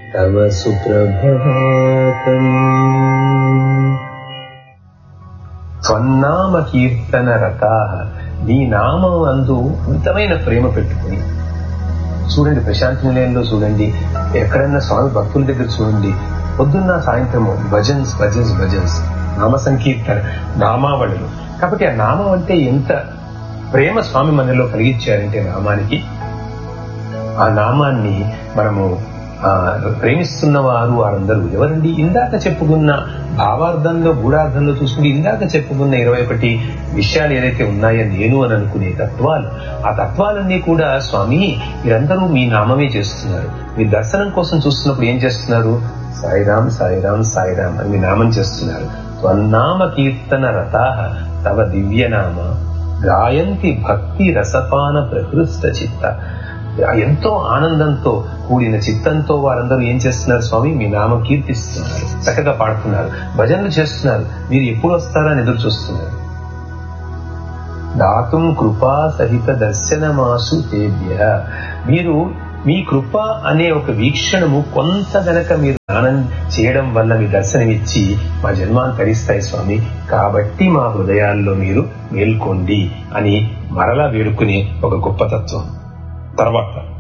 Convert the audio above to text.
तव सुप्रभातम् స్వన్నామ కీర్తన రతా నీ నామం అందు అమితమైన ప్రేమ పెట్టుకుని చూడండి ప్రశాంతి నిలయంలో చూడండి ఎక్కడన్నా స్వామి భక్తుల దగ్గర చూడండి పొద్దున్న సాయంత్రము భజన్స్ భజన్స్ భజన్స్ నామ సంకీర్తన నామావళులు కాబట్టి ఆ నామం అంటే ఎంత ప్రేమ స్వామి మనలో కలిగించారంటే నామానికి ఆ నామాన్ని మనము ఆ ప్రేమిస్తున్న వారు వారందరూ ఎవరండి ఇందాక చెప్పుకున్న భావార్థంలో గూఢార్థంలో చూసుకుంటే ఇందాక చెప్పుకున్న ఇరవై ఒకటి విషయాలు ఏదైతే ఉన్నాయో నేను అని అనుకునే తత్వాలు ఆ తత్వాలన్నీ కూడా స్వామి మీరందరూ మీ నామమే చేస్తున్నారు మీ దర్శనం కోసం చూస్తున్నప్పుడు ఏం చేస్తున్నారు సాయిరామ్ సాయిరామ్ సాయిరామ్ అని మీ నామం చేస్తున్నారు త్వన్నామ కీర్తన రథాహ తవ దివ్యనామ గాయంతి భక్తి రసపాన ప్రకృష్ట చిత్త ఎంతో ఆనందంతో కూడిన చిత్తంతో వారందరూ ఏం చేస్తున్నారు స్వామి మీ నామం కీర్తిస్తున్నారు చక్కగా పాడుతున్నారు భజనలు చేస్తున్నారు మీరు ఎప్పుడు వస్తారా అని ఎదురు చూస్తున్నారు దాతుం కృపా సహిత దర్శనమాసు తేభ్య మీరు మీ కృప అనే ఒక వీక్షణము కొంత గనక మీరు దానం చేయడం వల్ల మీ దర్శనమిచ్చి మా జన్మాన్ని తరిస్తాయి స్వామి కాబట్టి మా హృదయాల్లో మీరు మేల్కోండి అని మరలా వేడుకునే ఒక గొప్ప తత్వం తర్వాత